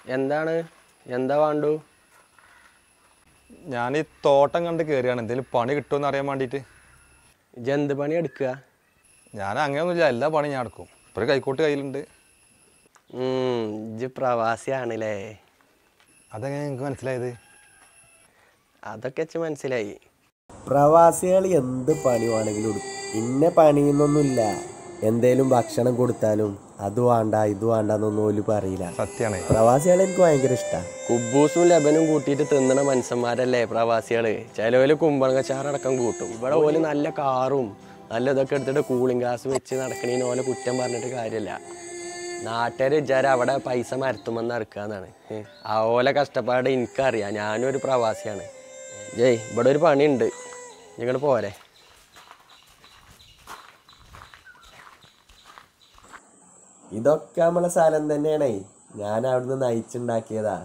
എന്താണ് എന്താ വേണ്ടു ഞാൻ ഈ തോട്ടം കണ്ട് കയറിയാണ് എന്തെങ്കിലും പണി കിട്ടുമെന്ന് അറിയാൻ വേണ്ടിയിട്ട് ഇജ്ജ് എന്ത് പണി എടുക്കുക ഞാൻ അങ്ങനെയൊന്നുമില്ല എല്ലാ പണിയും ഞാൻ എടുക്കും ഇപ്പോൾ ഒരു കൈക്കോട്ട് കയ്യിലുണ്ട് ഉം, ഇജ്ജ് പ്രവാസിയാണല്ലേ അതെങ്ങനെ നിങ്ങൾക്ക് മനസ്സിലായത് അതൊക്കെ വെച്ച് മനസ്സിലായി പ്രവാസികൾ എന്ത് പണി വേണമെങ്കിലും എടുക്കും ഇന്ന പണിയൊന്നൊന്നുമില്ല എന്തേലും ഭക്ഷണം കൊടുത്താലും അത് വേണ്ട ഇത് വേണ്ട എന്നൊന്നും ഓല് പറയില്ല സത്യമാണ് പ്രവാസികളെ എനിക്ക് ഭയങ്കര ഇഷ്ടമാണ് കുബൂസും ലബനും കൂട്ടിയിട്ട് തിന്നണ മനുഷ്യന്മാരല്ലേ പ്രവാസികള് ചിലവര് കുമ്പളങ്ങച്ചാറടക്കം കൂട്ടും ഇവിടെ ഓല് നല്ല കാറും നല്ല ഇതൊക്കെ എടുത്തിട്ട് കൂളിംഗ് ഗ്ലാസ് വെച്ച് നടക്കണേന് ഓലെ കുറ്റം പറഞ്ഞിട്ട് കാര്യമില്ല നാട്ടുകാർ വിചാരം അവിടെ പൈസ മരത്തുമെന്ന് ഇറക്കാന്നാണ് ഏ, ആ ഓലെ കഷ്ടപ്പാട് എനിക്കറിയാം ഞാനും ഒരു പ്രവാസിയാണ് ജയ് ഇവിടെ ഒരു പണിയുണ്ട് ഇങ്ങോട്ട് പോരെ ഇതൊക്കെ നമ്മളെ സ്ഥലം തന്നെയാണേ ഞാൻ അവിടുന്ന് നയിച്ചുണ്ടാക്കിയതാ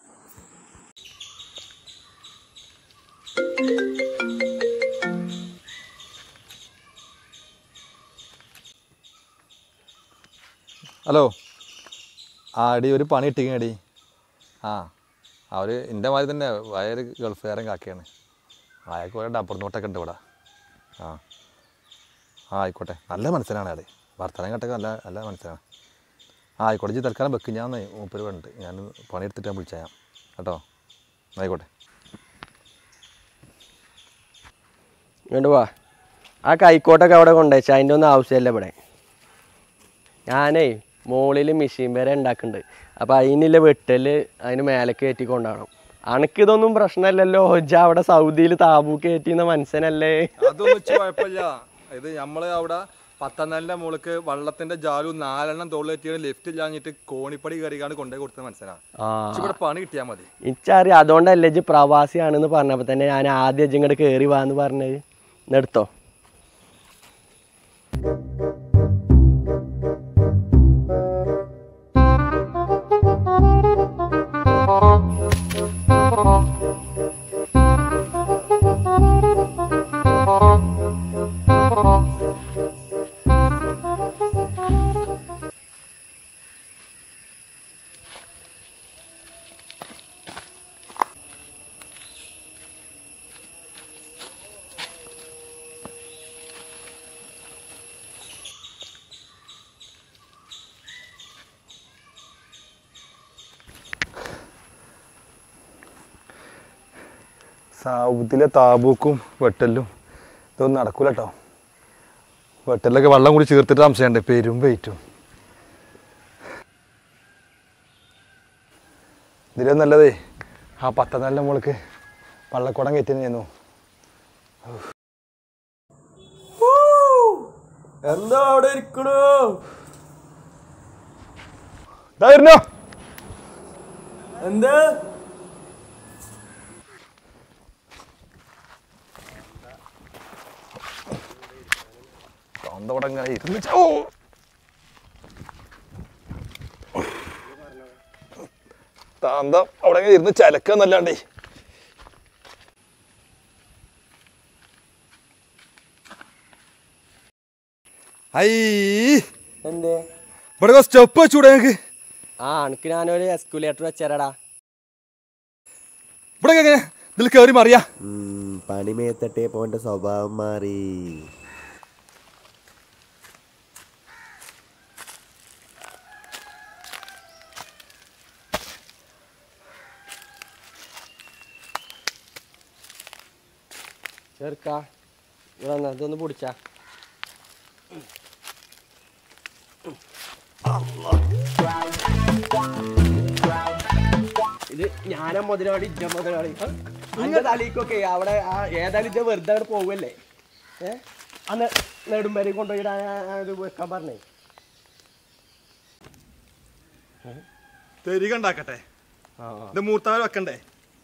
ഹലോ ആ അടി ഒരു പണി ഇട്ടിക്കണ അടി ആ അവർ എൻ്റെ മാതിരി തന്നെ വയറ് ഗൾഫുകാരൻ കാക്കയാണ് അയാൾക്ക് കുറേ ഡബ്ബർ നോട്ടൊക്കെ ഉണ്ട് ഇവിടെ ആ ആ ആയിക്കോട്ടെ നല്ല മനസ്സിലാണ് അയാൾ വർത്തമാനം കേട്ടൊക്കെ നല്ല നല്ല മനസ്സിലാണ് ആ ആയിക്കോട്ടെ ഇജ്ജ് തൽക്കാലം വെക്ക് ഞാൻ മൂപ്പര് ഉണ്ട് ഞാൻ പണിയെടുത്തിട്ട് ഞാൻ വിളിച്ചാൽ കേട്ടോ ആയിക്കോട്ടെ ഇങ്ങോട്ട് വാ ആ കൈക്കോട്ടൊക്കെ അവിടെ കൊണ്ടുവച്ചാൽ അതിൻ്റെ ഒന്നും ആവശ്യമില്ല ഇവിടെ ഞാനേ മുകളിൽ മെഷീൻ വരെ ഉണ്ടാക്കുന്നുണ്ട് അപ്പോൾ അതിനുള്ള വെട്ടല് അതിന് മേലെ കയറ്റി കൊണ്ടുപോകണം അനക്കിതൊന്നും പ്രശ്നമല്ലല്ലോ ഇജ്ജ് അവിടെ സൗദിയിൽ താബൂ കയറ്റിന്ന മനുഷ്യനല്ലേ അതൊന്നും വെച്ച് കുഴപ്പമില്ല ഇത് നമ്മൾ അവിടെ പത്തനാലിൻ്റെ മുകളിലേക്ക് വള്ളത്തിന്റെ ജാലു നാലെണ്ണം തോളിലെത്തിയാണ് ലിഫ്റ്റ് ഇല്ലാഞ്ഞിട്ട് കോണിപ്പടി കയറിയാണ് കൊണ്ടുപോയി കൊടുത്തത് മനസ്സിലാണ് ആ ഇവിടെ പണി കിട്ടിയാൽ മതി ഇച്ചറിയാം അതുകൊണ്ടല്ലേ ഇജ്ജ് പ്രവാസിയാണെന്ന് പറഞ്ഞപ്പോൾ തന്നെ ഞാൻ ആദ്യം ഇജ്ജ് ഇങ്ങോട്ട് കയറി വാന്ന് പറഞ്ഞത് എന്നെടുത്തോ സൗദിയിലെ താബൂക്കും വെട്ടലും ഇതൊന്നും നടക്കൂല കേട്ടോ വെട്ടലിലൊക്കെ വെള്ളം കൂടി ചേർത്തിട്ട് സംശയമുണ്ട് പെരും വെയിറ്റും ഇതിലും നല്ലതേ ആ പത്തനാലിൻ്റെ മുകളിലേക്ക് വള്ളക്കുടം കയറ്റിയിരുന്നു എന്താ അവിടെ ഇരിക്കണോ ഇതായിരുന്നോ എന്താ സ്വന്തം ഇങ്ങനെ ഇരുന്ന് ച- ഓ താന്തം അവിടെ ഇങ്ങനെ ഇരുന്ന് ചലക്കാന്നല്ലാണ്ടേ ഐ എന്തേ ഇവിടെ സ്റ്റെപ്പ് വെച്ചൂടെ ഞങ്ങൾക്ക് ആ അനക്ക് ഞാനൊരു എസ്കുലേറ്റർ വെച്ചേരടാ ഇവിടെ എങ്ങനെ ഇതിൽ കയറി മറിയാ ഉം, പണി മേത്തട്ടെ പോന്റെ സ്വഭാവം മാറി ചേർക്കാ ഇവിടെ വന്നാ ഇതൊന്ന് പിടിച്ചാ ഇത് ഞാനാ മുതലാളി ഇജ്ജ മുതലാളി അന്റെ തലീക്കൊക്കെ അവിടെ ആ ഏതായാലും ഇജ്ജ വെറുതെ അവിടെ പോവല്ലേ ഏ അന്ന് നെടുമ്പേരി കൊണ്ടുപോയി ഇത് വെക്കാൻ പറഞ്ഞേ തെരിക ഉണ്ടാക്കട്ടെ ആ ഇത് മൂർത്താവ് വെക്കണ്ടേ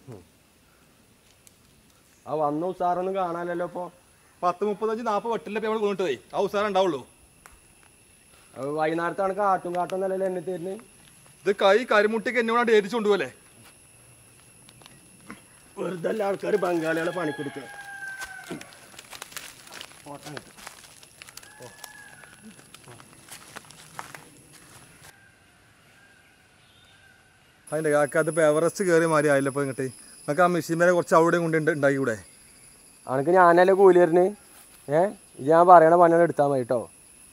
ആ വന്ന ഉസാറൊന്നും കാണാനല്ലോ ഇപ്പൊ പത്ത് മുപ്പത്തഞ്ച് നാൽപ്പത് വെട്ടിലെ നമ്മൾ കൊണ്ടിട്ടേ ആ ഉസാരം ഉണ്ടാവുള്ളൂ അത് വൈകുന്നേരത്താണ് കാട്ടും കാട്ടും നല്ലല്ലോ എന്നെ തരുന്നത് ഇത് കൈ കരിമുട്ടിക്ക് എന്നോട് ഏരിച്ചു കൊണ്ടുപോലെ വെറുതെ അല്ല ആൾക്കാർ ബംഗാളികളെ പണിക്കൊടുക്കുക അതിൻ്റെ കാക്ക അതിപ്പോൾ എവറസ്റ്റ് കയറി മാറി ആയില്ല ഇപ്പോൾ ഇങ്ങോട്ട് നമുക്ക് ആ മെഷീൻ വരെ കുറച്ച് അവിടെയും കൊണ്ട് ഉണ്ട് ഉണ്ടാക്കി കൂടെ അനക്ക് ഞാനല്ലേ കൂലി തരുന്നു ഏ ഇത് ഞാൻ പറയണ പണികൾ എടുത്താൽ മതി കേട്ടോ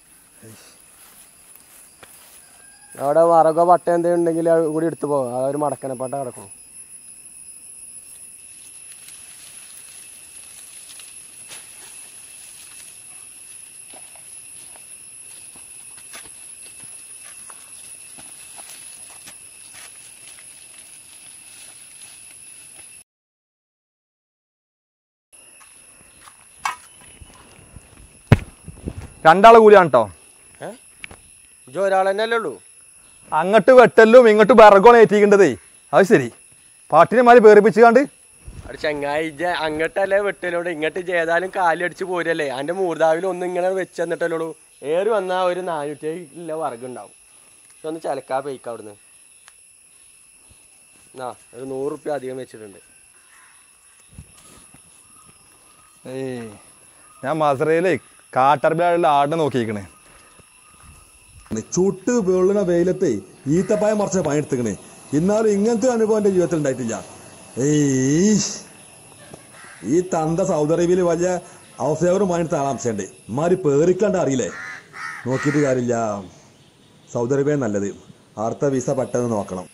അവിടെ വറകോ പട്ട എന്തെങ്കിലും ഉണ്ടെങ്കിൽ അത് കൂടി എടുത്തു പോകും ആ ഒരു മടക്കനപ്പാട്ട കിടക്കും രണ്ടാളെ കൂലിയാണ് കേട്ടോ ഏ ഇജ് ഒരാൾ തന്നെ അല്ലേ ഉള്ളൂ അങ്ങോട്ട് വെട്ടലും ഇങ്ങോട്ട് വിറകോണ് ഏറ്റിക്കേണ്ടതേ അത് ശരി പാട്ടിനെ മാറി പേറിപ്പിച്ച് കണ്ട് അവിടെ ചങ്ങായി ഇജ അങ്ങോട്ടല്ലേ വെട്ടലോട് ഇങ്ങോട്ട് ചെയ്താലും കാലടിച്ച് പോരല്ലേ എൻ്റെ മൂർദാവിൽ ഒന്ന് ഇങ്ങനെ വെച്ച് തന്നിട്ടല്ലോളൂ ഏറി വന്നാൽ ഒരു നാനൂറ്റി ഇല്ല വറകുണ്ടാവും ഇതൊന്ന് ചിലക്കാ പെയ്ക്ക അവിടുന്ന് ആ ഒരു നൂറ് റുപ്യ അധികം വെച്ചിട്ടുണ്ട് ഏയ് ഞാൻ മസറയിലേ കാട്ടർബിലുള്ള ആടിനെ നോക്കിയിരിക്കണേ ചുട്ട് വെള്ളുന്ന വെയിലത്തെ ഈത്തപ്പായം മറച്ച പണിയെടുത്തിക്കണേ എന്നാലും ഇങ്ങനത്തെ ഒരു അനുഭവം എന്റെ ജീവിതത്തിൽ ഉണ്ടായിട്ടില്ല ഏയ് ഈ തന്ത സൗദി അറേബ്യയിൽ വലിയ അവസരം പണിയെടുത്ത ആളാംശമുണ്ട് മാറി പേറിക്കണ്ട അറിയില്ലേ നോക്കിയിട്ട് കാര്യമില്ല സൗദി അറേബ്യ നല്ലത് അടുത്ത വിസ പെട്ടെന്ന് നോക്കണം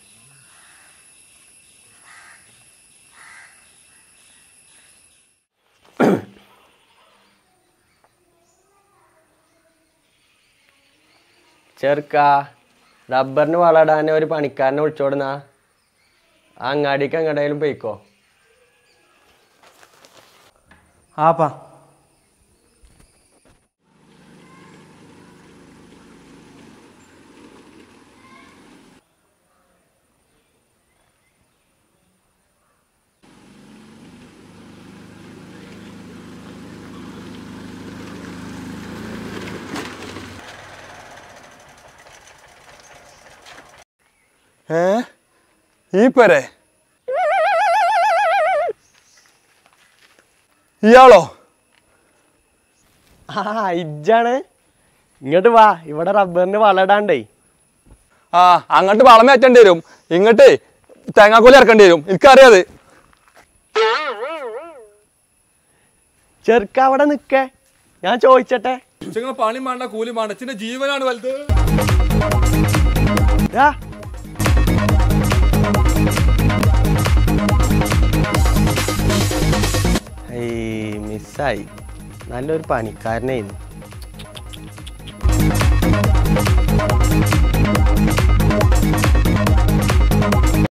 ചെറുക്ക റബ്ബറിന് വളടാൻ ഒരു പണിക്കാരനെ വിളിച്ചോടുന്നാ ആ അങ്ങാടിക്ക് എങ്ങടേലും പോയിക്കോ ആപ്പാ ഏ ഈ പേരെ ഇയാളോ ആ ഇജ്ജാണ് ഇങ്ങോട്ട് വാ ഇവിടെ റബ്ബറിന് വളടാണ്ടേ ആ അങ്ങോട്ട് വളം ഏറ്റേണ്ടി വരും ഇങ്ങോട്ട് തേങ്ങാക്കോലി ഇറക്കേണ്ടി വരും എനിക്കറിയാത് ചെറുക്ക അവിടെ നിക്കേ ഞാൻ ചോദിച്ചട്ടെ പണി വേണ്ട കൂലി വേണ്ട ചിന്റെ ജീവനാണ് വലുത് ദാ. ഏയ് മിസ്സായി നല്ലൊരു പണിക്കാരനായിരുന്നു ആ